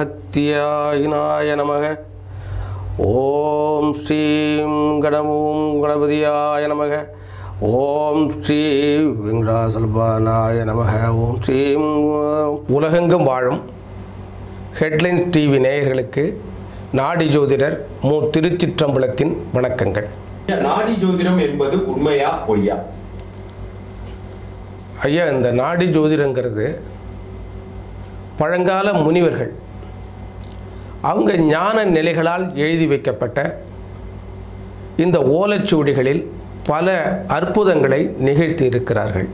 அகத்தியாயினாய நமக ஓம் ஸ்ரீம் கணமும் கணபதியாய நமக ஓம் ஸ்ரீ வெங்கடாசல்பானாய நமக ஓம் ஸ்ரீம் உலகெங்கும் வாழும் ஹெட்லைன்ஸ் டிவி நேயர்களுக்கு நாடி ஜோதிடர் மு திருச்சிற்றம்பலத்தின் வணக்கங்கள் நாடி ஜோதிடம் என்பது உண்மையா பொய்யா ஐயா இந்த நாடி ஜோதிடங்கிறது பழங்கால முனிவர்கள் அவங்க ஞான நிலைகளால் எழுதி வைக்கப்பட்ட இந்த ஓலைச்சுவடிகளில் பல அற்புதங்களை நிகழ்த்தி இருக்கிறார்கள்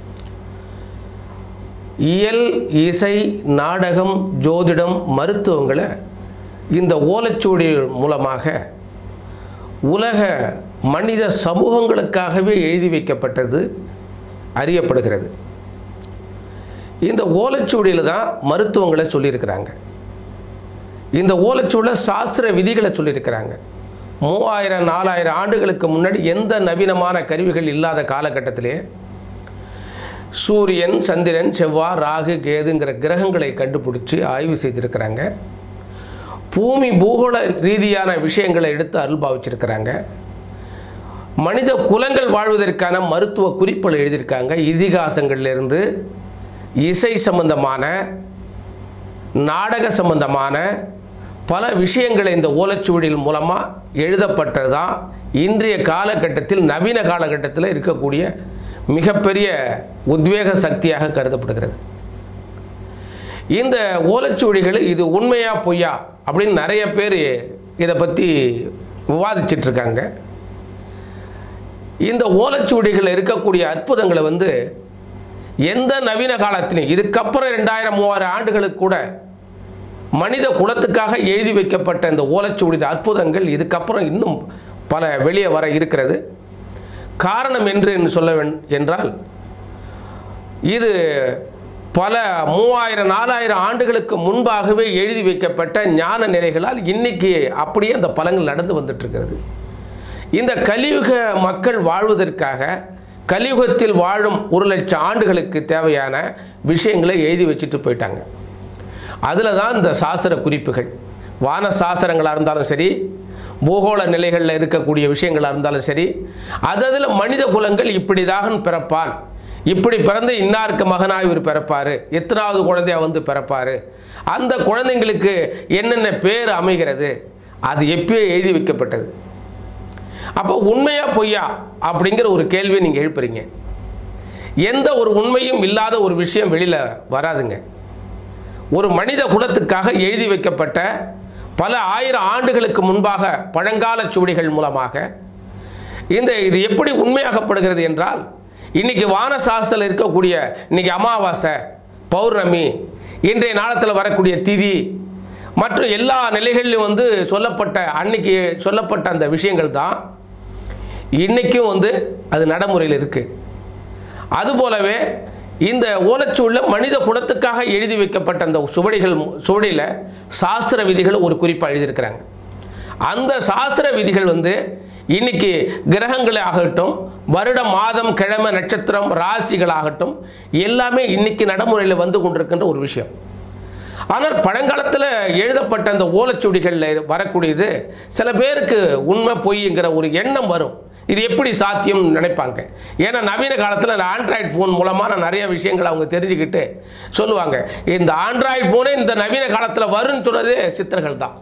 இயல் இசை நாடகம் ஜோதிடம் மருத்துவங்களை இந்த ஓலைச்சுவடிகள் மூலமாக உலக மனித சமூகங்களுக்காகவே எழுதி வைக்கப்பட்டது அறியப்படுகிறது இந்த ஓலைச்சுவடியில் தான் மருத்துவங்களை சொல்லியிருக்கிறாங்க இந்த ஓலைச்சுவடியில் சாஸ்திர விதிகளை சொல்லியிருக்கிறாங்க மூவாயிரம் நாலாயிரம் ஆண்டுகளுக்கு முன்னாடி எந்த நவீனமான கருவிகள் இல்லாத காலகட்டத்திலே சூரியன் சந்திரன் செவ்வாய் ராகு கேதுங்கிற கிரகங்களை கண்டுபிடிச்சி ஆய்வு செய்திருக்கிறாங்க பூமி பூகோள ரீதியான விஷயங்களை எடுத்து அருள்பாவிச்சிருக்கிறாங்க மனித குலங்கள் வாழ்வதற்கான மருத்துவ குறிப்புகள் எழுதியிருக்காங்க இதிகாசங்கள்லேருந்து இசை சம்பந்தமான நாடக சம்பந்தமான பல விஷயங்களை இந்த ஓலைச்சுவடிகள் மூலமாக எழுதப்பட்டது தான் இன்றைய காலகட்டத்தில் நவீன காலகட்டத்தில் இருக்கக்கூடிய மிகப்பெரிய உத்வேக சக்தியாக கருதப்படுகிறது இந்த ஓலைச்சுவடிகள் இது உண்மையா பொய்யா அப்படின்னு நிறைய பேர் இதை பற்றி விவாதிச்சிட்டு இருக்காங்க இந்த ஓலைச்சுவடிகளில் இருக்கக்கூடிய அற்புதங்களை வந்து எந்த நவீன காலத்திலும் இதுக்கப்புறம் ரெண்டாயிரம் மூவாயிரம் ஆண்டுகளுக்கு கூட மனித குலத்துக்காக எழுதி வைக்கப்பட்ட இந்த ஓலைச்சுவடியின் அற்புதங்கள் இதுக்கப்புறம் இன்னும் பல வெளியே வர இருக்கிறது காரணம் என்று சொல்ல வேண்- என்றால் இது பல மூவாயிரம் நாலாயிரம் ஆண்டுகளுக்கு முன்பாகவே எழுதி வைக்கப்பட்ட ஞான நிலைகளால் இன்னைக்கு அப்படியே அந்த பலங்கள் நடந்து வந்துட்டு இருக்கிறது இந்த கலியுக மக்கள் வாழ்வதற்காக கலியுகத்தில் வாழும் ஒரு லட்சம் ஆண்டுகளுக்கு தேவையான விஷயங்களை எழுதி வச்சுட்டு போயிட்டாங்க அதில் தான் இந்த சாஸ்திர குறிப்புகள் வான சாஸ்திரங்களாக இருந்தாலும் சரி பூகோள நிலைகளில் இருக்கக்கூடிய விஷயங்களாக இருந்தாலும் சரி அததில் மனித குலங்கள் இப்படிதாக பிறப்பான் இப்படி பிறந்து இன்னாருக்கு மகனாக இவர் பிறப்பார் எத்தனாவது குழந்தையா வந்து பிறப்பார் அந்த குழந்தைங்களுக்கு என்னென்ன பேர் அமைகிறது அது எப்பயோ எழுதி வைக்கப்பட்டது அப்போ உண்மையா பொய்யா அப்படிங்கிற ஒரு கேள்வியை நீங்கள் எழுப்புறீங்க எந்த ஒரு உண்மையும் இல்லாத ஒரு விஷயம் வெளியில் வராதுங்க ஒரு மனித குலத்துக்காக எழுதி வைக்கப்பட்ட பல ஆயிரம் ஆண்டுகளுக்கு முன்பாக பழங்கால சுவடிகள் மூலமாக இந்த இது எப்படி உண்மையாகப்படுகிறது என்றால் இன்னைக்கு வான சாஸ்திரத்தில் இருக்கக்கூடிய இன்னைக்கு அமாவாசை பௌர்ணமி இன்றைய நாளத்தில் வரக்கூடிய திதி மற்றும் எல்லா நிலைகளிலும் வந்து சொல்லப்பட்ட அன்னைக்கு சொல்லப்பட்ட அந்த விஷயங்கள் தான் இன்னைக்கும் வந்து அது நடைமுறையில் இருக்குது அதுபோலவே இந்த ஓலைச்சுவடியில் மனித குலத்துக்காக எழுதி வைக்கப்பட்ட அந்த சுவடிகள் சுவடியில் சாஸ்திர விதிகள் ஒரு குறிப்பாக எழுதியிருக்கிறாங்க அந்த சாஸ்திர விதிகள் வந்து இன்னைக்கு கிரகங்களே ஆகட்டும் வருடம் மாதம் கிழமை நட்சத்திரம் ராசிகள் ஆகட்டும் எல்லாமே இன்னைக்கு நடைமுறையில் வந்து கொண்டிருக்கின்ற ஒரு விஷயம் ஆனால் பழங்காலத்தில் எழுதப்பட்ட அந்த ஓலைச்சுவடிகளில் வரக்கூடியது சில பேருக்கு உண்மை பொய்ங்கிற ஒரு எண்ணம் வரும் இது எப்படி சாத்தியம் நினைப்பாங்க ஏன்னா நவீன காலத்தில் இந்த ஆண்ட்ராய்டு ஃபோன் மூலமாக நிறைய விஷயங்களை அவங்க தெரிஞ்சுக்கிட்டு சொல்லுவாங்க இந்த ஆண்ட்ராய்டு ஃபோனே இந்த நவீன காலத்தில் வரும்னு சொன்னதே சித்தர்கள் தான்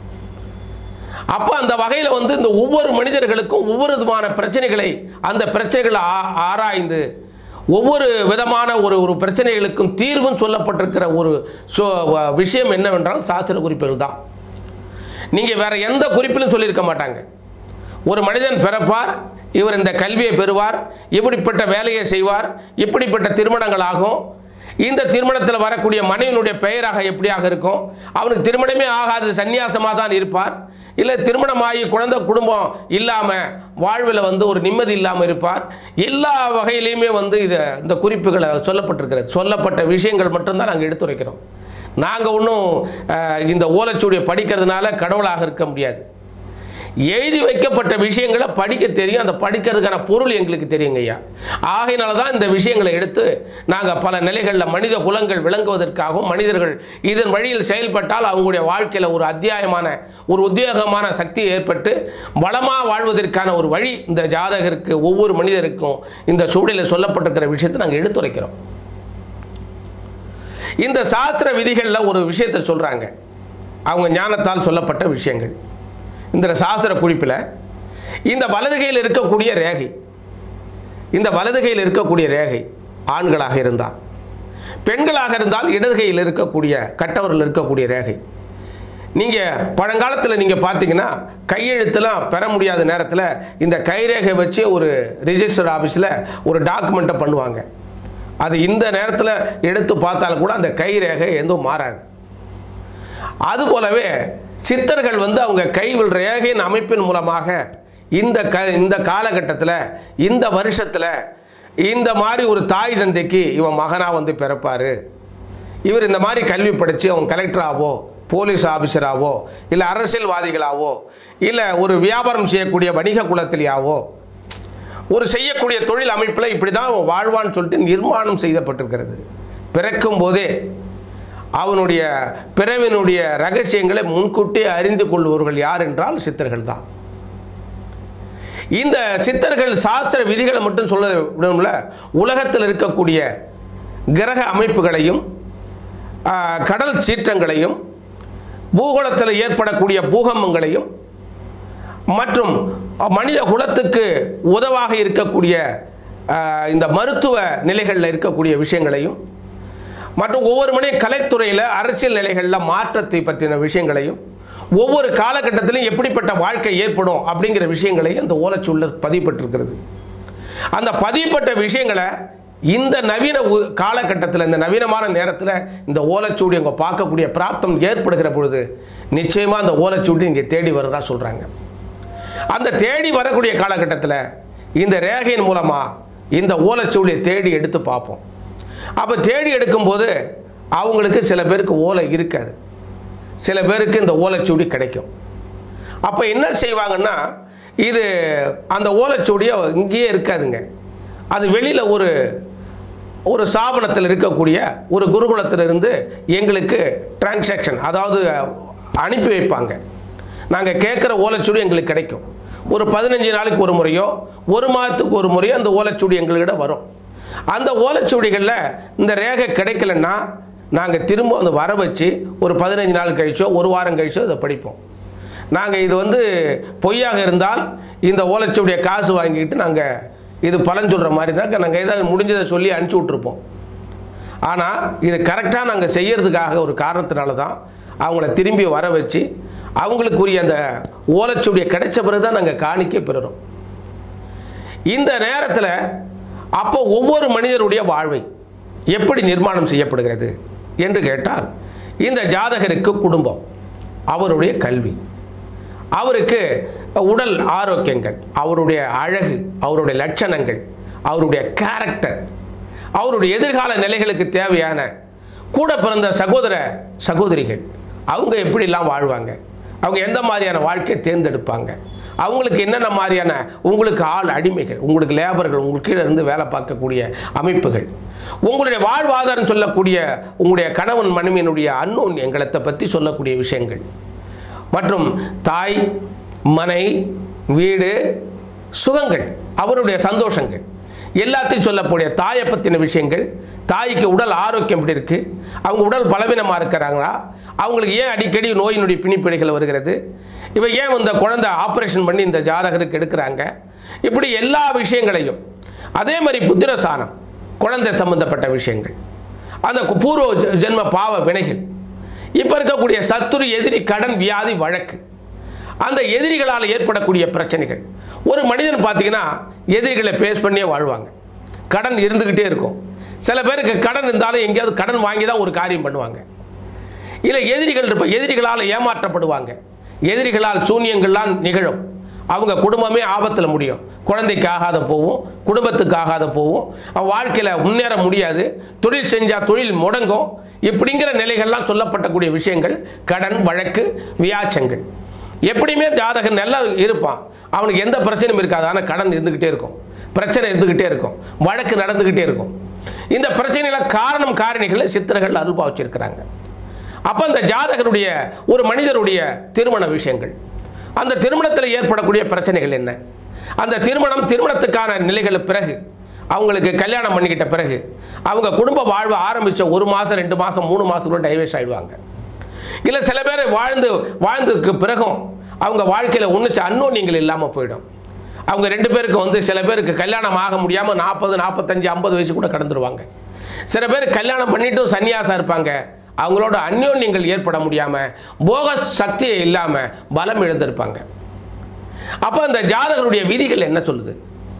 அப்போ அந்த வகையில் வந்து இந்த ஒவ்வொரு மனிதர்களுக்கும் ஒவ்வொரு விதமான பிரச்சனைகளை அந்த பிரச்சனைகளை ஆ- ஆராய்ந்து ஒவ்வொரு விதமான ஒரு ஒரு பிரச்சனைகளுக்கும் தீர்வும் சொல்லப்பட்டிருக்கிற ஒரு சொ- வ- விஷயம் என்னவென்றால் சாஸ்திர குறிப்புகள் தான் நீங்கள் வேற எந்த குறிப்பிலும் சொல்லியிருக்க மாட்டாங்க ஒரு மனிதன் பிறப்பார் இவர் இந்த கல்வியை பெறுவார் இப்படிப்பட்ட வேலையை செய்வார் இப்படிப்பட்ட திருமணங்கள் ஆகும் இந்த திருமணத்தில் வரக்கூடிய மனைவியினுடைய பெயராக எப்படியாக இருக்கும் அவனுக்கு திருமணமே ஆகாது சந்நியாசமாக தான் இருப்பார் இல்லை திருமணமாகி குழந்தை குடும்பம் இல்லாமல் வாழ்வில் வந்து ஒரு நிம்மதி இல்லாமல் இருப்பார் எல்லா வகையிலையுமே வந்து இதை இந்த குறிப்புகளை சொல்லப்பட்டிருக்கிறது சொல்லப்பட்ட விஷயங்கள் மட்டும்தான் நாங்கள் எடுத்துரைக்கிறோம் நாங்கள் ஒன்றும் இந்த ஓலைச்சுவடியை படிக்கிறதுனால கடவுளாக இருக்க முடியாது எழுதி வைக்கப்பட்ட விஷயங்களை படிக்க தெரியும் அந்த படிக்கிறதுக்கான பொருள் எங்களுக்கு தெரியுங்க ஐயா ஆகையினால தான் இந்த விஷயங்களை எடுத்து நாங்கள் பல நிலைகளில் மனித குலங்கள் விளங்குவதற்காகவும் மனிதர்கள் இதன் வழியில் செயல்பட்டால் அவங்களுடைய வாழ்க்கையில் ஒரு அத்தியாயமான ஒரு உத்தியோகமான சக்தி ஏற்பட்டு வளமாக வாழ்வதற்கான ஒரு வழி இந்த ஜாதகருக்கு ஒவ்வொரு மனிதருக்கும் இந்த சூழலில் சொல்லப்பட்டிருக்கிற விஷயத்தை நாங்கள் எடுத்துரைக்கிறோம் இந்த சாஸ்திர விதிகளில் ஒரு விஷயத்தை சொல்கிறாங்க அவங்க ஞானத்தால் சொல்லப்பட்ட விஷயங்கள் இந்த சாஸ்திர குறிப்பில் இந்த வலது கையில் இருக்கக்கூடிய ரேகை இந்த வலது கையில் இருக்கக்கூடிய ரேகை ஆண்களாக இருந்தால் பெண்களாக இருந்தால் இடது கையில் இருக்கக்கூடிய கட்டவரில் இருக்கக்கூடிய ரேகை நீங்கள் பழங்காலத்தில் நீங்கள் பார்த்தீங்கன்னா கையெழுத்துலாம் பெற முடியாத நேரத்தில் இந்த கைரேகை வச்சு ஒரு ரிஜிஸ்டர் ஆஃபீஸில் ஒரு டாக்குமெண்ட்டை பண்ணுவாங்க அது இந்த நேரத்தில் எடுத்து பார்த்தாலும் கூட அந்த கைரேகை எதுவும் மாறாது அதுபோலவே சித்தர்கள் வந்து அவங்க கைவில் ரேகையின் அமைப்பின் மூலமாக இந்த க இந்த காலகட்டத்தில் இந்த வருஷத்தில் இந்த மாதிரி ஒரு தாய் தந்தைக்கு இவன் மகனாக வந்து பிறப்பார் இவர் இந்த மாதிரி கல்வி படித்து அவன் கலெக்டராகவோ போலீஸ் ஆஃபீஸராகவோ இல்லை அரசியல்வாதிகளாவோ இல்லை ஒரு வியாபாரம் செய்யக்கூடிய வணிக குலத்திலேயாவோ ஒரு செய்யக்கூடிய தொழில் அமைப்பில் இப்படி தான் அவன் வாழ்வான்னு சொல்லிட்டு நிர்மாணம் செய்யப்பட்டிருக்கிறது பிறக்கும் போதே அவனுடைய பிறவினுடைய ரகசியங்களை முன்கூட்டியே அறிந்து கொள்பவர்கள் யார் என்றால் சித்தர்கள் தான் இந்த சித்தர்கள் சாஸ்திர விதிகளை மட்டும் சொல்ல விடும்ல உலகத்தில் இருக்கக்கூடிய கிரக அமைப்புகளையும் ஆ, கடல் சீற்றங்களையும் பூகோளத்தில் ஏற்படக்கூடிய பூகம்பங்களையும் மற்றும் மனித குலத்துக்கு உதவாக இருக்கக்கூடிய ஆ, இந்த மருத்துவ நிலைகளில் இருக்கக்கூடிய விஷயங்களையும் மற்றும் ஒவ்வொரு மணி கலைத்துறையில் அரசியல் நிலைகளில் மாற்றத்தை பற்றின விஷயங்களையும் ஒவ்வொரு காலகட்டத்திலும் எப்படிப்பட்ட வாழ்க்கை ஏற்படும் அப்படிங்கிற விஷயங்களையும் இந்த ஓலைச்சுள்ளர் பதியப்பட்டிருக்கிறது அந்த பதியப்பட்ட விஷயங்களை இந்த நவீன உ- காலகட்டத்தில் இந்த நவீனமான நேரத்தில் இந்த ஓலைச்சூடி அவங்க பார்க்கக்கூடிய பிராப்தம் ஏற்படுகிற பொழுது நிச்சயமாக அந்த ஓலைச்சூடி இங்கே தேடி வரதா சொல்கிறாங்க அந்த தேடி வரக்கூடிய காலகட்டத்தில் இந்த ரேகையின் மூலமாக இந்த ஓலைச்சுவடியை தேடி எடுத்து பார்ப்போம் அப்போ தேடி எடுக்கும்போது அவங்களுக்கு சில பேருக்கு ஓலை இருக்காது சில பேருக்கு இந்த ஓலைச்சுவடி கிடைக்கும் அப்போ என்ன செய்வாங்கன்னா இது அந்த ஓலைச்சுவடியை இங்கேயே இருக்காதுங்க அது வெளியில் ஒரு ஒரு ஸ்தாபனத்தில் இருக்கக்கூடிய ஒரு குருகுலத்திலிருந்து எங்களுக்கு டிரான்சாக்ஷன் அதாவது அனுப்பி வைப்பாங்க நாங்கள் கேட்குற ஓலைச்சுவடி எங்களுக்கு கிடைக்கும் ஒரு பதினஞ்சு நாளைக்கு ஒரு முறையோ ஒரு மாதத்துக்கு ஒரு முறையோ அந்த ஓலைச்சுவடி எங்கள்கிட்ட வரும் அந்த ஓலைச்சுவடிகளில் இந்த ரேகை கிடைக்கலன்னா நாங்கள் திரும்ப அந்த வர வச்சு ஒரு பதினஞ்சு நாள் கழிச்சோ ஒரு வாரம் கழிச்சோ இதை படிப்போம் நாங்கள் இது வந்து பொய்யாக இருந்தால் இந்த ஓலைச்சுவடியை காசு வாங்கிட்டு நாங்கள் இது பலன் சொல்கிற மாதிரி தான் நாங்கள் ஏதாவது முடிஞ்சதை சொல்லி அனுப்பிச்சி விட்ருப்போம் ஆனால் இது கரெக்டாக நாங்கள் செய்யறதுக்காக ஒரு காரணத்தினால தான் அவங்கள திரும்பி வர வச்சு அவங்களுக்குரிய அந்த ஓலைச்சுவடியை கிடைச்ச பிறகு தான் நாங்கள் காணிக்க பெறுறோம் இந்த நேரத்தில் அப்போ ஒவ்வொரு மனிதருடைய வாழ்வை எப்படி நிர்மாணம் செய்யப்படுகிறது என்று கேட்டால் இந்த ஜாதகருக்கு குடும்பம் அவருடைய கல்வி அவருக்கு உடல் ஆரோக்கியங்கள் அவருடைய அழகு அவருடைய லட்சணங்கள் அவருடைய கேரக்டர் அவருடைய எதிர்கால நிலைகளுக்கு தேவையான கூட பிறந்த சகோதர சகோதரிகள் அவங்க எப்படிலாம் வாழ்வாங்க அவங்க எந்த மாதிரியான வாழ்க்கையை தேர்ந்தெடுப்பாங்க அவங்களுக்கு என்னென்ன மாதிரியான உங்களுக்கு ஆள் அடிமைகள் உங்களுக்கு லேபர்கள் உங்களுக்கு கீழே இருந்து வேலை பார்க்கக்கூடிய அமைப்புகள் உங்களுடைய வாழ்வாதாரம் சொல்லக்கூடிய உங்களுடைய கணவன் மனைவியினுடைய அன்னோன்யங்களத்தை பற்றி சொல்லக்கூடிய விஷயங்கள் மற்றும் தாய் மனை வீடு சுகங்கள் அவருடைய சந்தோஷங்கள் எல்லாத்தையும் சொல்லக்கூடிய தாயை பற்றின விஷயங்கள் தாய்க்கு உடல் ஆரோக்கியம் எப்படி இருக்குது அவங்க உடல் பலவீனமாக இருக்கிறாங்களா அவங்களுக்கு ஏன் அடிக்கடி நோயினுடைய பிணிப்பிடைகள் வருகிறது இவ ஏன் இந்த குழந்தை ஆப்ரேஷன் பண்ணி இந்த ஜாதகருக்கு எடுக்கிறாங்க இப்படி எல்லா விஷயங்களையும் அதே மாதிரி புத்திரசானம் குழந்தை சம்பந்தப்பட்ட விஷயங்கள் அந்த கு- பூர்வ ஜ- ஜென்ம பாவ வினைகள் இப்போ இருக்கக்கூடிய சத்துரு எதிரி கடன் வியாதி வழக்கு அந்த எதிரிகளால் ஏற்படக்கூடிய பிரச்சனைகள் ஒரு மனிதன் பார்த்தீங்கன்னா எதிரிகளை பேஸ் பண்ணியே வாழ்வாங்க கடன் இருந்துக்கிட்டே இருக்கும் சில பேருக்கு கடன் இருந்தாலும் எங்கேயாவது கடன் வாங்கி தான் ஒரு காரியம் பண்ணுவாங்க இல்லை எதிரிகள் இருப்ப எதிரிகளால் ஏமாற்றப்படுவாங்க எதிரிகளால் சூன்யங்கள்லாம் நிகழும் அவங்க குடும்பமே ஆபத்தில் முடியும் குழந்தைக்கு ஆகாத போவும் குடும்பத்துக்கு ஆகாத போவும் அவன் வாழ்க்கையில் முன்னேற முடியாது தொழில் செஞ்சால் தொழில் முடங்கும் இப்படிங்கிற நிலைகள்லாம் சொல்லப்பட்டக்கூடிய விஷயங்கள் கடன் வழக்கு வியாச்சங்கள் எப்படியுமே ஜாதகன் நல்லா இருப்பான் அவனுக்கு எந்த பிரச்சனையும் இருக்காது ஆனால் கடன் இருந்துக்கிட்டே இருக்கும் பிரச்சனை இருந்துக்கிட்டே இருக்கும் வழக்கு நடந்துக்கிட்டே இருக்கும் இந்த பிரச்சனையில காரணம் காரணிகளை சித்தர்கள் அருள்பா வச்சிருக்கிறாங்க அப்போ அந்த ஜாதகனுடைய ஒரு மனிதருடைய திருமண விஷயங்கள் அந்த திருமணத்தில் ஏற்படக்கூடிய பிரச்சனைகள் என்ன அந்த திருமணம் திருமணத்துக்கான நிலைகள் பிறகு அவங்களுக்கு கல்யாணம் பண்ணிக்கிட்ட பிறகு அவங்க குடும்ப வாழ்வு ஆரம்பித்த ஒரு மாதம் ரெண்டு மாதம் மூணு மாதம் கூட டைவர்ஸ் ஆயிடுவாங்க இல்லை சில பேர் வாழ்ந்து வாழ்ந்ததுக்கு பிறகும் அவங்க வாழ்க்கையில் ஒன்று அன்னோன்யங்கள் இல்லாமல் போயிடும் அவங்க ரெண்டு பேருக்கு வந்து சில பேருக்கு கல்யாணம் ஆக முடியாமல் நாற்பது நாற்பத்தஞ்சு ஐம்பது வயசு கூட கடந்துருவாங்க சில பேர் கல்யாணம் பண்ணிட்டும் சன்னியாசம் இருப்பாங்க அவங்களோட அந்யோன்யங்கள் ஏற்பட முடியாமல் போக சக்தியே இல்லாமல் பலம் இழந்திருப்பாங்க அப்போ அந்த ஜாதகருடைய விதிகள் என்ன சொல்லுது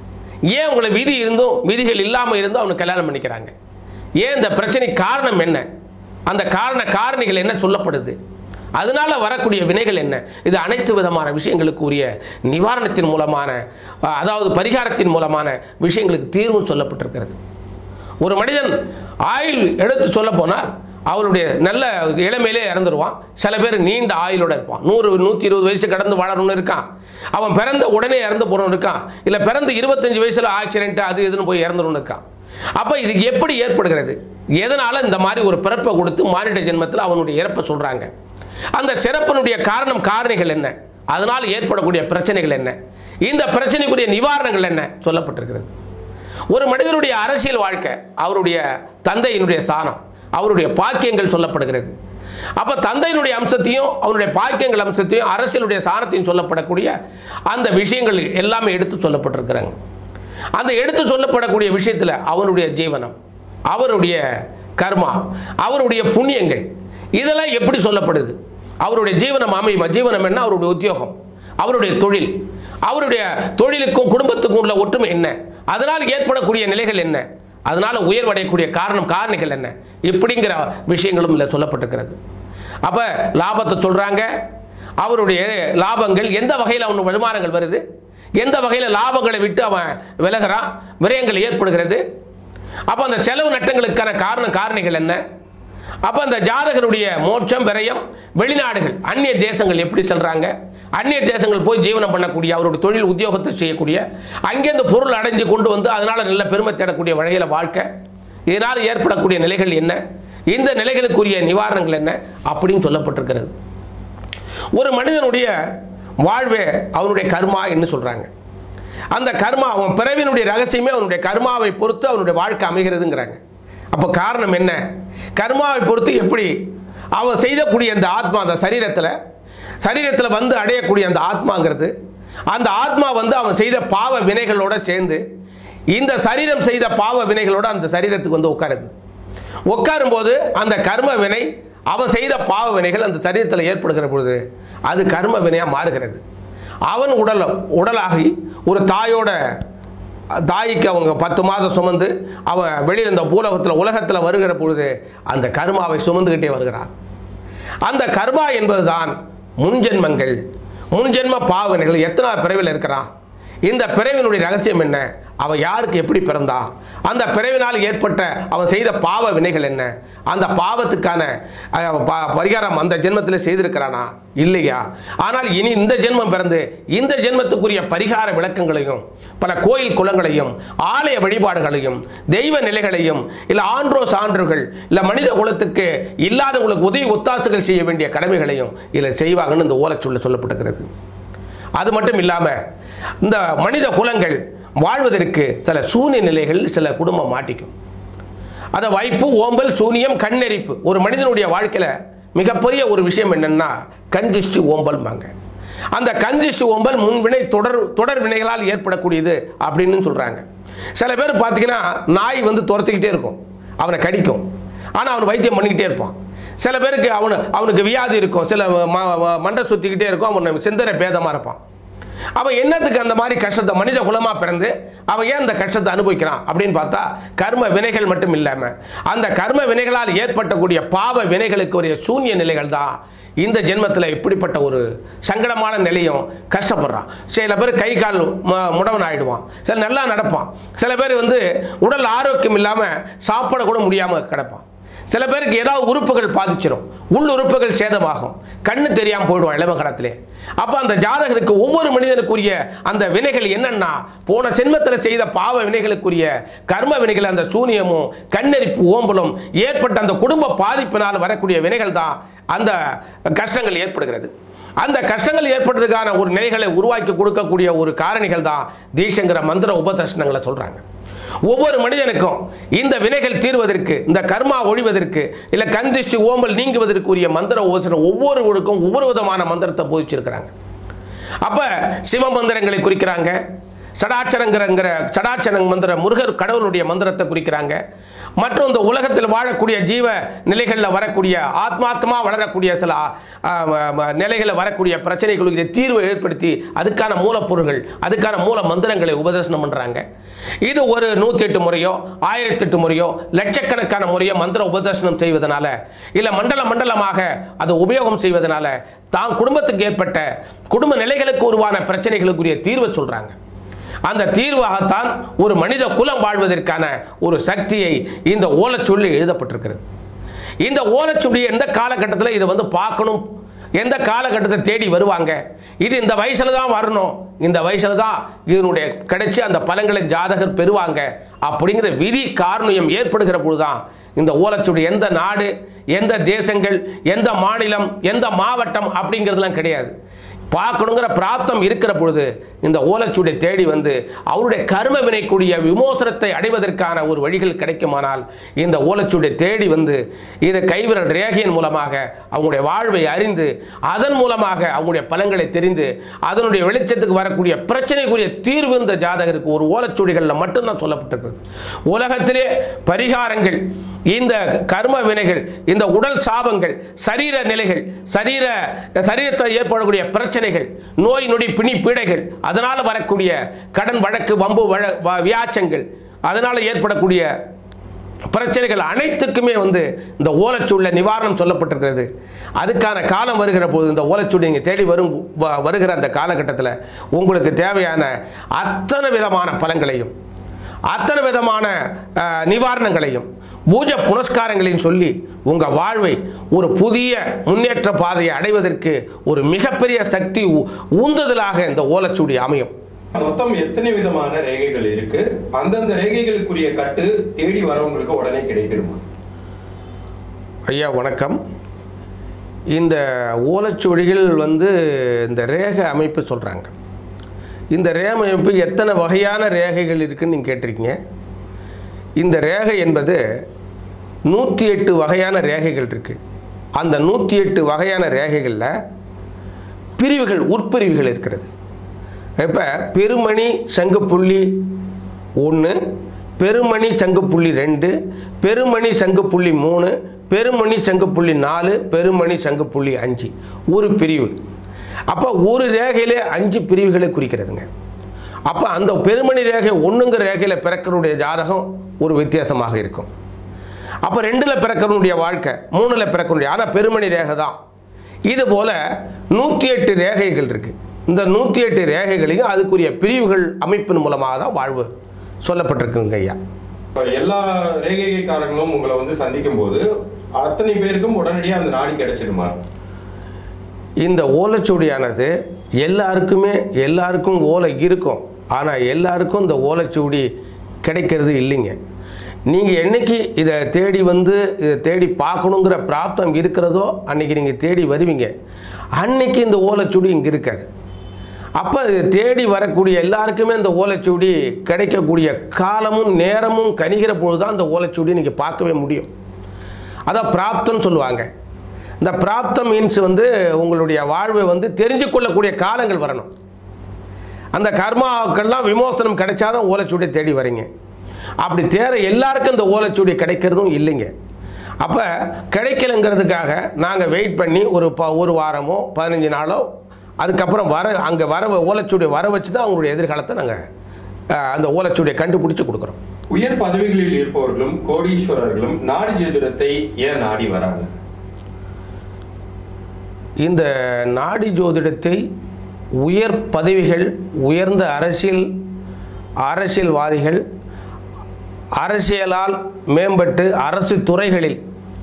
ஏன் உங்களை விதி இருந்தும் விதிகள் இல்லாமல் இருந்தும் அவனுக்கு கல்யாணம் பண்ணிக்கிறாங்க ஏன் இந்த பிரச்சனை காரணம் என்ன அந்த காரண காரணிகள் என்ன சொல்லப்படுது அதனால வரக்கூடிய வினைகள் என்ன இது அனைத்து விதமான விஷயங்களுக்கு உரிய நிவாரணத்தின் மூலமான அஹ், அதாவது பரிகாரத்தின் மூலமான விஷயங்களுக்கு தீர்வும் சொல்லப்பட்டிருக்கிறது ஒரு மனிதன் ஆயுள் எடுத்து சொல்ல போனால் அவருடைய நல்ல இளமையிலே இறந்துருவான் சில பேர் நீண்ட ஆயுளோட இருப்பான் நூறு நூற்றி இருபது வயசு கடந்து வாழணும்னு இருக்கான் அவன் பிறந்த உடனே இறந்து போகிறவன் இருக்கான் இல்லை பிறந்து இருபத்தஞ்சு வயசில் ஆக்சிடென்ட் அது இதுன்னு போய் இறந்துடணும் இருக்கான் அப்போ இது எப்படி ஏற்படுகிறது எதனால் இந்த மாதிரி ஒரு பிறப்பை கொடுத்து மானிட ஜென்மத்தில் அவனுடைய இறப்பை சொல்கிறாங்க அந்த சிறப்பினுடைய காரணம் காரணிகள் என்ன அதனால் ஏற்படக்கூடிய பிரச்சனைகள் என்ன இந்த பிரச்சனைக்குரிய நிவாரணங்கள் என்ன சொல்லப்பட்டிருக்கிறது ஒரு மனிதனுடைய அரசியல் வாழ்க்கை அவருடைய தந்தையினுடைய சாணம் அவருடைய பாக்கியங்கள் சொல்லப்படுகிறது அப்போ தந்தையினுடைய அம்சத்தையும் அவருடைய பாக்கியங்கள் அம்சத்தையும் அரசியலுடைய சாணத்தையும் சொல்லப்படக்கூடிய அந்த விஷயங்கள் எல்லாமே எடுத்து சொல்லப்பட்டிருக்கிறாங்க அந்த எடுத்து சொல்லப்படக்கூடிய விஷயத்தில் அவனுடைய ஜீவனம் அவருடைய கர்மா அவருடைய புண்ணியங்கள் இதெல்லாம் எப்படி சொல்லப்படுது அவருடைய ஜீவனம் அமையுமா ஜீவனம் என்ன அவருடைய உத்தியோகம் அவருடைய தொழில் அவருடைய தொழிலுக்கும் குடும்பத்துக்கும் உள்ள ஒற்றுமை என்ன அதனால் ஏற்படக்கூடிய நிலைகள் என்ன அதனால் உயர்வடையக்கூடிய காரணம் காரணிகள் என்ன இப்படிங்கிற விஷயங்களும் இதில் சொல்லப்பட்டிருக்கிறது அப்போ லாபத்தை சொல்கிறாங்க அவருடைய லாபங்கள் எந்த வகையில் அவனுக்கு வருமானங்கள் வருது எந்த வகையில் லாபங்களை விட்டு அவன் விலகிறான் விரயங்கள் ஏற்படுகிறது அப்போ அந்த செலவு நட்டங்களுக்கான காரணம் காரணிகள் என்ன அப்போ அந்த ஜாதகருடைய மோட்சம் விரயம் வெளிநாடுகள் அந்நிய தேசங்கள் எப்படி செல்றாங்க அந்நிய தேசங்கள் போய் ஜீவனம் பண்ணக்கூடிய அவருடைய தொழில் உத்தியோகத்தை செய்யக்கூடிய அங்கே அந்த பொருள் அடைஞ்சு கொண்டு வந்து அதனால் நல்ல பெருமை தேடக்கூடிய வகையில் வாழ்க்கை இதனால் ஏற்படக்கூடிய நிலைகள் என்ன இந்த நிலைகளுக்குரிய நிவாரணங்கள் என்ன அப்படின்னு சொல்லப்பட்டிருக்கிறது ஒரு மனிதனுடைய வாழ்வே அவனுடைய கர்மா என்று சொல்கிறாங்க அந்த கர்மா அவன் பிறவினுடைய ரகசியமே அவனுடைய கர்மாவை பொறுத்து அவனுடைய வாழ்க்கை அமைகிறதுங்கிறாங்க அப்போ காரணம் என்ன கர்மாவை பொறுத்து எப்படி அவன் செய்யக்கூடிய அந்த ஆத்மா அந்த சரீரத்தில் சரீரத்தில் வந்து அடையக்கூடிய அந்த ஆத்மாங்கிறது அந்த ஆத்மா வந்து அவன் செய்த பாவ வினைகளோட சேர்ந்து இந்த சரீரம் செய்த பாவ வினைகளோட அந்த சரீரத்துக்கு வந்து உட்காருது உட்காரும்போது அந்த கர்ம வினை அவன் செய்த பாவ வினைகள் அந்த சரீரத்தில் ஏற்படுகிற பொழுது அது கர்ம வினையாக மாறுகிறது அவன் உடல் உடலாகி ஒரு தாயோட தாய்க்கு அவங்க பத்து மாதம் சுமந்து அவன் வெளியில் இந்த பூலகத்தில் உலகத்தில் வருகிற பொழுது அந்த கர்மாவை சுமந்துக்கிட்டே வருகிறான் அந்த கர்மா என்பதுதான் முன்ஜென்மங்கள் முன்ஜென்ம பாவனைகள் எத்தனை பிறவியில் இருக்கிறான் இந்த பிறவினுடைய ரகசியம் என்ன அவன் யாருக்கு எப்படி பிறந்தான் அந்த பிறவினால் ஏற்பட்ட அவன் செய்த பாவ வினைகள் என்ன அந்த பாவத்துக்கான அஹ், ப- பரிகாரம் அந்த ஜென்மத்தில் செய்திருக்கிறானா இல்லையா ஆனால் இனி இந்த ஜென்மம் பிறந்து இந்த ஜென்மத்துக்குரிய பரிகார விளக்கங்களையும் பல கோயில் குளங்களையும் ஆலய வழிபாடுகளையும் தெய்வ நிலைகளையும் இல்லை ஆன்றோ சான்றுகள் இல்லை மனித குலத்துக்கு இல்லாதவங்களுக்கு உதவி ஒத்தாசுகள் செய்ய வேண்டிய கடமைகளையும் இதில் செய்வாங்கன்னு இந்த ஓலைச்சொல்ல சொல்லப்பட்டிருக்கிறது அது மட்டும் இல்லாமல் இந்த மனித குலங்கள் வாழ்வதற்கு சில சூன்ய நிலைகள் சில குடும்பம் மாட்டிக்கும் அதை வைப்பு ஓம்பல் சூனியம் கண்ணெரிப்பு ஒரு மனிதனுடைய வாழ்க்கையில் மிகப்பெரிய ஒரு விஷயம் என்னன்னா கஞ்சிஷ்டி ஓம்பல்பாங்க அந்த கஞ்சிஷ்டி ஓம்பல் முன்வினை தொடர் தொடர் வினைகளால் ஏற்படக்கூடியது அப்படின்னு சொல்கிறாங்க சில பேர் பார்த்தீங்கன்னா நாய் வந்து துரத்திக்கிட்டே இருக்கும் அவனை கடிக்கும் ஆனால் அவன் வைத்தியம் பண்ணிக்கிட்டே இருப்பான் சில பேருக்கு அவனு அவனுக்கு வியாதி இருக்கும் சில ம- ம- மண்டை சுற்றிக்கிட்டே இருக்கும் அவன் சிந்தனை பேதமாக இருப்பான் அவன் என்னத்துக்கு அந்த மாதிரி கஷ்டத்தை மனித குலமாக பிறந்து அவன் ஏன் அந்த கஷ்டத்தை அனுபவிக்கிறான் அப்படின்னு பார்த்தா கர்ம வினைகள் மட்டும் இல்லாமல் அந்த கர்ம வினைகளால் ஏற்பட்டக்கூடிய பாவ வினைகளுக்கு உரிய சூன்ய நிலைகள் தான் இந்த ஜென்மத்தில் இப்படிப்பட்ட ஒரு சங்கடமான நிலையும் கஷ்டப்படுறான் சில பேர் கை கால் மு- முடவன் ஆயிடுவான் சில நல்லா நடப்பான் சில பேர் வந்து உடல் ஆரோக்கியம் இல்லாமல் சாப்பிட கூட முடியாமல் கிடப்பான் சில பேருக்கு ஏதாவது உறுப்புகள் பாதிச்சிடும் உள் உறுப்புகள் சேதமாகும் கண்ணு தெரியாமல் போயிடும் இளம காலத்திலே அப்போ அந்த ஜாதகருக்கு ஒவ்வொரு மனிதனுக்குரிய அந்த வினைகள் என்னன்னா போன சென்மத்தில் செய்த பாவ வினைகளுக்குரிய கர்ம வினைகள் அந்த சூனியமும் கண்ணெரிப்பு ஓம்பலும் ஏற்பட்ட அந்த குடும்ப பாதிப்பினால் வரக்கூடிய வினைகள் தான் அந்த கஷ்டங்கள் ஏற்படுகிறது அந்த கஷ்டங்கள் ஏற்படுறதுக்கான ஒரு நிலைகளை உருவாக்கி கொடுக்கக்கூடிய ஒரு காரணிகள் தான் தீஷங்கிற மந்திர உபதர்ஷனங்களை சொல்றாங்க ஒவ்வொரு மனிதனுக்கும் இந்த வினைகள் தீர்வதற்கு இந்த கர்மா ஒழிவதற்கு இல்லை கந்திஷ்டி ஓம்பல் நீங்குவதற்குரிய மந்திர உபதர்சனம் ஒவ்வொருவருக்கும் ஒவ்வொரு விதமான மந்திரத்தை போதிச்சிருக்கிறாங்க அப்ப சிவ மந்திரங்களை குறிக்கிறாங்க சடாச்சரங்கிற சடாச்சரங் மந்திர முருகர் கடவுளுடைய மந்திரத்தை குறிக்கிறாங்க மற்றும் இந்த உலகத்தில் வாழக்கூடிய ஜீவ நிலைகளில் வரக்கூடிய ஆத்மாத்மா வளரக்கூடிய சில ஆ, ம, ம, நிலைகளில் வரக்கூடிய பிரச்சனைகளுக்கு தீர்வை ஏற்படுத்தி அதுக்கான மூலப்பொருள்கள் அதுக்கான மூல மந்திரங்களை உபதேசனம் பண்ணுறாங்க இது ஒரு நூற்றி எட்டு முறையோ ஆயிரத்தி எட்டு முறையோ லட்சக்கணக்கான முறையோ மந்திர உபதேசனம் செய்வதனால இல்லை மண்டல மண்டலமாக அதை உபயோகம் செய்வதனால தான் குடும்பத்துக்கு ஏற்பட்ட குடும்ப நிலைகளுக்கு உருவான பிரச்சனைகளுக்குரிய தீர்வை சொல்கிறாங்க அந்த தீர்வாகத்தான் ஒரு மனித குலம் வாழ்வதற்கான ஒரு சக்தியை இந்த ஓலைச்சுவடி எழுதப்பட்டிருக்கிறது இந்த ஓலைச்சுவடி எந்த காலகட்டத்தில் இதை வந்து பார்க்கணும் எந்த காலகட்டத்தை தேடி வருவாங்க இது இந்த வயசுல தான் வரணும் இந்த வயசுல தான் இதனுடைய கிடைச்சி அந்த பலன்களை ஜாதகர் பெறுவாங்க அப்படிங்கிற விதி காரணியம் ஏற்படுகிற பொழுதுதான் இந்த ஓலைச்சுவடி எந்த நாடு எந்த தேசங்கள் எந்த மாநிலம் எந்த மாவட்டம் அப்படிங்கிறதுலாம் கிடையாது பார்க்கணுங்கிற பிராப்தம் இருக்கிற பொழுது இந்த ஓலைச்சுவடி தேடி வந்து அவருடைய கர்ம வினைக்கூடிய விமோசனத்தை அடைவதற்கான ஒரு வழிகள் கிடைக்குமானால் இந்த ஓலைச்சுவடி தேடி வந்து இதை கைவிரல் ரேகையின் மூலமாக அவங்களுடைய வாழ்வை அறிந்து அதன் மூலமாக அவங்களுடைய பலன்களை தெரிந்து அதனுடைய வெளிச்சத்துக்கு வரக்கூடிய பிரச்சனைக்குரிய தீர்வு இந்த ஜாதகருக்கு ஒரு ஓலைச்சுவடிகளில் மட்டும்தான் சொல்லப்பட்டிருக்கிறது உலகத்திலே பரிகாரங்கள் இந்த கர்ம வினைகள் இந்த உடல் சாபங்கள் சரீர நிலைகள் சரீர சரீரத்தில் ஏற்படக்கூடிய பிரச்சனைகள் நோய் நொடி பிணி பீடைகள் அதனால் வரக்கூடிய கடன் வழக்கு வம்பு வழ வ- வியாச்சங்கள் அதனால் ஏற்படக்கூடிய பிரச்சனைகள் அனைத்துக்குமே வந்து இந்த ஓலைச்சூழல நிவாரணம் சொல்லப்பட்டிருக்கிறது அதுக்கான காலம் வருகிற போது இந்த ஓலைச்சூடி நீங்கள் தேடி வரும் வ- வருகிற அந்த காலகட்டத்தில் உங்களுக்கு தேவையான அத்தனை விதமான பலன்களையும் அத்தனை விதமான அஹ், நிவாரணங்களையும் பூஜை புனஸ்காரங்களையும் சொல்லி உங்கள் வாழ்வை ஒரு புதிய முன்னேற்ற பாதையை அடைவதற்கு ஒரு மிகப்பெரிய சக்தி ஊ- ஊந்துதலாக இந்த ஓலைச்சூடி அமையும் மொத்தம் எத்தனை விதமான ரேகைகள் இருக்கு அந்தந்த ரேகைகளுக்குரிய கட்டு தேடி வரவங்களுக்கு உடனே கிடைத்திருமா ஐயா வணக்கம் இந்த ஓலைச்சுவடிகள் வந்து இந்த ரேகை அமைப்பு சொல்கிறாங்க இந்த ரேகை அமைப்பு எத்தனை வகையான ரேகைகள் இருக்குன்னு நீங்கள் கேட்டிருக்கீங்க இந்த ரேகை என்பது நூற்றி எட்டு வகையான ரேகைகள் இருக்குது அந்த நூற்றி எட்டு வகையான ரேகைகளில் பிரிவுகள் உட்பிரிவுகள் இருக்கிறது இப்போ பெருமணி சங்குப்புள்ளி ஒன்று பெருமணி சங்குப்புள்ளி ரெண்டு பெருமணி சங்குப்புள்ளி மூணு பெருமணி சங்குப்புள்ளி நாலு பெருமணி சங்குப்புள்ளி அஞ்சு ஒரு பிரிவு அப்போ ஒரு ரேகையிலே அஞ்சு பிரிவுகளை குறிக்கிறதுங்க அப்போ அந்த பெருமணி ரேகை ஒன்றுங்கிற ரேகையில் பிறக்கக்கூடிய ஜாதகம் ஒரு வித்தியாசமாக இருக்கும் அப்போ ரெண்டில் பிறக்கனுடைய வாழ்க்கை மூணில் பிறக்கனுடைய ஆனால் பெருமணி ரேகை தான் இது போல நூற்றி எட்டு ரேகைகள் இருக்குது இந்த நூற்றி எட்டு ரேகைகளையும் அதுக்குரிய பிரிவுகள் அமைப்பின் மூலமாக தான் வாழ்வு சொல்லப்பட்டிருக்குங்க ஐயா இப்ப எல்லா ரேகைக்காரங்களும் உங்களை வந்து சந்திக்கும் போது அத்தனை பேருக்கும் உடனடியாக அந்த நாடி கிடைச்சிடுமா இந்த ஓலைச்சுவடியானது எல்லாருக்குமே எல்லாருக்கும் ஓலை இருக்கும் ஆனால் எல்லாருக்கும் இந்த ஓலைச்சுவடி கிடைக்கிறது இல்லைங்க நீங்கள் என்னைக்கு இதை தேடி வந்து இதை தேடி பார்க்கணுங்கிற பிராப்தம் இருக்கிறதோ அன்னைக்கு நீங்கள் தேடி வருவீங்க அன்னைக்கு இந்த ஓலைச்சுவடி இங்கே இருக்காது அப்போ இது தேடி வரக்கூடிய எல்லாருக்குமே இந்த ஓலைச்சுவடி கிடைக்கக்கூடிய காலமும் நேரமும் கணிகிற பொழுது தான் இந்த ஓலைச்சுவடி நீங்கள் பார்க்கவே முடியும் அதான் பிராப்தம்னு சொல்லுவாங்க இந்த பிராப்தம் மீன்ஸ் வந்து உங்களுடைய வாழ்வை வந்து தெரிஞ்சு கொள்ளக்கூடிய காலங்கள் வரணும் அந்த கர்மாக்கள்லாம் விமோசனம் கிடைச்சாதான் ஓலைச்சுவடி தேடி வரீங்க அப்படி தேர எல்லாருக்கும் இந்த ஓலைச்சுவடி கிடைக்கிறதும் இல்லைங்க அப்போ கிடைக்கலங்கிறதுக்காக நாங்கள் வெயிட் பண்ணி ஒரு ப ஒரு வாரமோ பதினஞ்சு நாளோ அதுக்கப்புறம் வர அங்கே வர ஓலைச்சுவடி வர வச்சு தான் அவங்களுடைய எதிர்காலத்தை நாங்கள் அந்த ஓலைச்சுவடியை கண்டுபிடிச்சி கொடுக்குறோம் உயர் பதவிகளில் இருப்பவர்களும் கோடீஸ்வரர்களும் நாடி ஜோதிடத்தை ஏன் நாடி வராங்க இந்த நாடி ஜோதிடத்தை உயர் பதவிகள் உயர்ந்த அரசியல் அரசியல்வாதிகள் அரசியலால் மேம்பட்டு அரசு துறைகளில்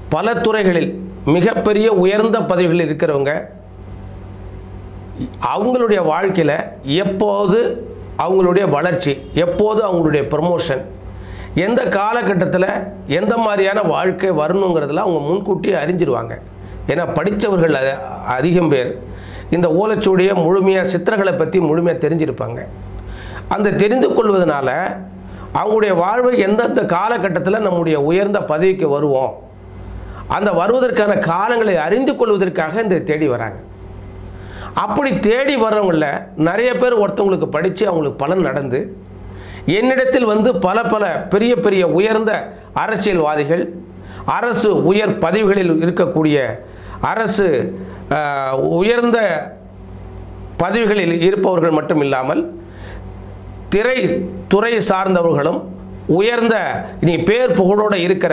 பல துறைகளில் மிகப்பெரிய உயர்ந்த பதவிகளில் இருக்கிறவங்க அவங்களுடைய வாழ்க்கையில் எப்போது அவங்களுடைய வளர்ச்சி எப்போது அவங்களுடைய ப்ரமோஷன் எந்த காலகட்டத்தில் எந்த மாதிரியான வாழ்க்கை வரணுங்கிறதுல அவங்க முன்கூட்டியே அறிஞ்சிருவாங்க ஏன்னா படித்தவர்கள் அ- அதிகம் பேர் இந்த ஓலைச்சுவடியை முழுமையாக சித்திரங்களை பற்றி முழுமையாக தெரிஞ்சிருப்பாங்க அந்த தெரிந்து கொள்வதனால அவங்களுடைய வாழ்வை எந்தெந்த காலகட்டத்தில் நம்முடைய உயர்ந்த பதவிக்கு வருவோம் அந்த வருவதற்கான காலங்களை அறிந்து கொள்வதற்காக இந்த தேடி வராங்க அப்படி தேடி வர்றவங்கள நிறைய பேர் ஒருத்தவங்களுக்கு படித்து அவங்களுக்கு பலன் நடந்து என்னிடத்தில் வந்து பல பல பெரிய பெரிய உயர்ந்த அரசியல்வாதிகள் அரசு உயர் பதவிகளில் இருக்கக்கூடிய அரசு ஆஹ், உயர்ந்த பதவிகளில் இருப்பவர்கள் மட்டும் இல்லாமல் திரை துறை சார்ந்தவர்களும் உயர்ந்த நீ பேர் புகழோடு இருக்கிற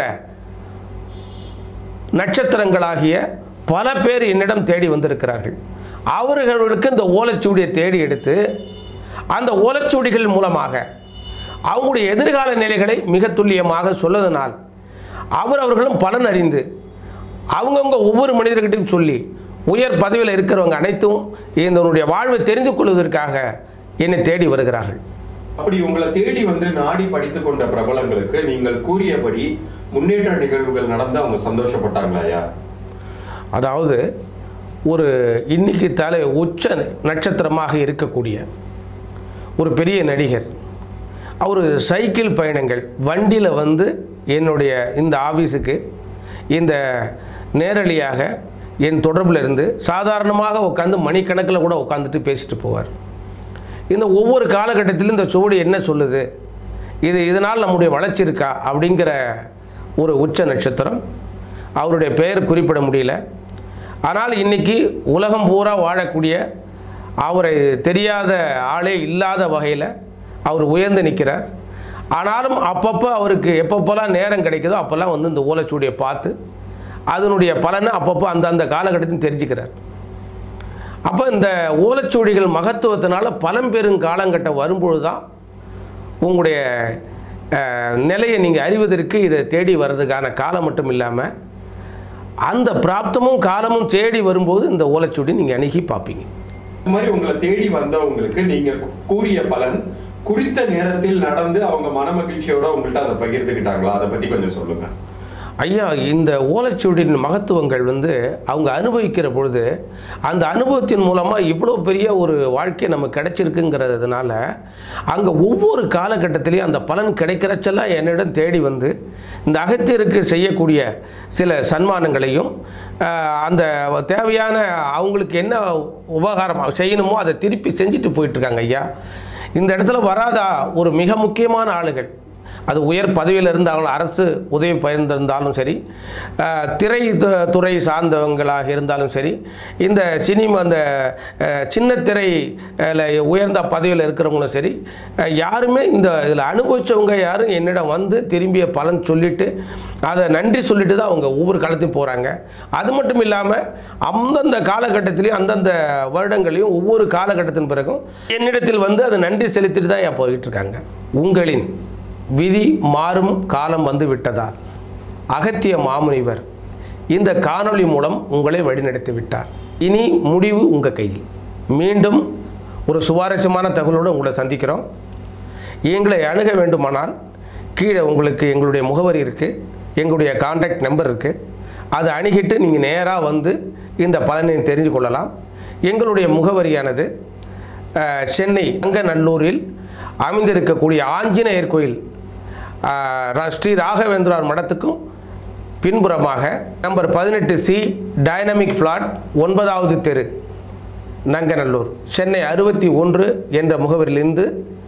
நட்சத்திரங்களாகிய பல பேர் என்னிடம் தேடி வந்திருக்கிறார்கள் அவர்களுக்கு இந்த ஓலைச்சுவடியை தேடி எடுத்து அந்த ஓலைச்சுவடிகள் மூலமாக அவங்களுடைய எதிர்கால நிலைகளை மிக துல்லியமாக சொல்வதனால் அவர் அவர்களும் பலன் அறிந்து அவங்கவுங்க ஒவ்வொரு மனிதர்கிட்டையும் சொல்லி உயர் பதவியில் இருக்கிறவங்க அனைத்தும் இதனுடைய வாழ்வை தெரிந்து கொள்வதற்காக என்னை தேடி வருகிறார்கள் அப்படி உங்களை தேடி வந்து நாடி படித்துக் கொண்ட பிரபலங்களுக்கு நீங்கள் கூறியபடி முன்னேற்ற நிகழ்வுகள் நடந்து அவங்க சந்தோஷப்பட்டாங்களா ஐயா அதாவது ஒரு இன்னைக்கு தலை உச்ச நட்சத்திரமாக இருக்கக்கூடிய ஒரு பெரிய நடிகர் அவர் சைக்கிள் பயணங்கள் வண்டியில் வந்து என்னுடைய இந்த ஆஃபீஸுக்கு இந்த நேரடியாக என் தொடர்பில் இருந்து சாதாரணமாக உட்காந்து மணிக்கணக்கில் கூட உட்காந்துட்டு பேசிட்டு போவார் இந்த ஒவ்வொரு காலகட்டத்திலும் இந்த சுவடி என்ன சொல்லுது இது இதனால் நம்முடைய வளர்ச்சி இருக்கா அப்படிங்கிற ஒரு உச்ச நட்சத்திரம் அவருடைய பெயர் குறிப்பிட முடியல ஆனால் இன்னைக்கு உலகம் பூரா வாழக்கூடிய அவரை தெரியாத ஆளே இல்லாத வகையில் அவர் உயர்ந்து நிற்கிறார் ஆனாலும் அப்பப்போ அவருக்கு எப்பப்போலாம் நேரம் கிடைக்குதோ அப்போல்லாம் வந்து இந்த ஓலைச்சுவடியை பார்த்து அதனுடைய பலனை அப்பப்போ அந்தந்த காலகட்டத்தில் தெரிஞ்சுக்கிறார் அப்போ இந்த ஓலைச்சுவடிகள் மகத்துவத்தினால பலம் பெறும் காலங்கட்டம் வரும்பொழுது தான் உங்களுடைய அஹ், நிலையை நீங்கள் அறிவதற்கு இதை தேடி வர்றதுக்கான காலம் மட்டும் இல்லாமல் அந்த பிராப்தமும் காலமும் தேடி வரும்போது இந்த ஓலைச்சுவடி நீங்கள் அணுகி பார்ப்பீங்க இந்த மாதிரி உங்களை தேடி வந்தவங்களுக்கு நீங்க கூறிய பலன் குறித்த நேரத்தில் நடந்து அவங்க மனமகிழ்ச்சியோட உங்கள்கிட்ட அதை பகிர்ந்துக்கிட்டாங்களா அதை பத்தி கொஞ்சம் சொல்லுங்க ஐயா இந்த ஓலைச்சுவடியின் மகத்துவங்கள் வந்து அவங்க அனுபவிக்கிற பொழுது அந்த அனுபவத்தின் மூலமாக இவ்வளோ பெரிய ஒரு வாழ்க்கை நமக்கு கிடைச்சிருக்குங்கிறதுனால அங்கே ஒவ்வொரு காலகட்டத்திலையும் அந்த பலன் கிடைக்கிறச்செல்லாம் என்னிடம் தேடி வந்து இந்த அகத்தியருக்கு செய்யக்கூடிய சில சன்மானங்களையும் ஆஹ், அந்த தேவையான அவங்களுக்கு என்ன உபகாரம் செய்யணுமோ அதை திருப்பி செஞ்சுட்டு போயிட்டுருக்காங்க ஐயா இந்த இடத்துல வராத ஒரு மிக முக்கியமான ஆளுகள் அது உயர் பதவியில் இருந்தாலும் அரசு உதவி பகிர்ந்திருந்தாலும் சரி அஹ், திரை து- துறை சார்ந்தவங்களாக இருந்தாலும் சரி இந்த சினிமா அந்த அஹ், சின்ன திரை அஹ், ல உயர்ந்த பதவியில் இருக்கிறவங்களும் சரி அஹ், யாருமே இந்த இதில் அனுபவித்தவங்க யாரும் என்னிடம் வந்து திரும்பிய பலன் சொல்லிட்டு அதை நன்றி சொல்லிட்டு தான் அவங்க ஒவ்வொரு காலத்தையும் போகிறாங்க அது மட்டும் இல்லாமல் அந்தந்த காலகட்டத்திலையும் அந்தந்த வருடங்களையும் ஒவ்வொரு காலகட்டத்தின் பிறகும் என்னிடத்தில் வந்து அதை நன்றி செலுத்திட்டு தான் ஏன் போயிட்டு இருக்காங்க உங்களின் விதி மாறும் காலம் வந்து விட்டதால் அகத்திய மாமுனிவர் இந்த காணொளி மூலம் உங்களை வழிநடத்தி விட்டார் இனி முடிவு உங்கள் கையில் மீண்டும் ஒரு சுவாரஸ்யமான தகவலோடு உங்களை சந்திக்கிறோம் எங்களை அணுக வேண்டுமானால் கீழே உங்களுக்கு எங்களுடைய முகவரி இருக்குது எங்களுடைய காண்டாக்ட் நம்பர் இருக்குது அதை அணுகிட்டு நீங்கள் நேராக வந்து இந்த பலனை தெரிந்து கொள்ளலாம் எங்களுடைய முகவரியானது அஹ், சென்னை அங்கநல்லூரில் அமைந்திருக்கக்கூடிய ஆஞ்சநேயர் கோயில் அஹ், ரா- ஸ்ரீ ராகவேந்திரார் மடத்துக்கும் பின்புறமாக நம்பர் பதினெட்டு சி டைனமிக் ஃப்ளாட் ஒன்பதாவது தெரு நங்கநல்லூர் சென்னை அறுபத்தி ஒன்று என்ற முகவரியிலிருந்து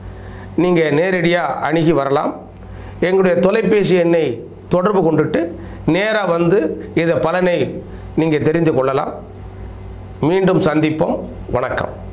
நீங்கள் நேரடியாக அணுகி வரலாம் எங்களுடைய தொலைபேசி எண்ணை தொடர்பு கொண்டுட்டு நேராக வந்து இதை பலனை நீங்கள் தெரிந்து கொள்ளலாம் மீண்டும் சந்திப்போம் வணக்கம்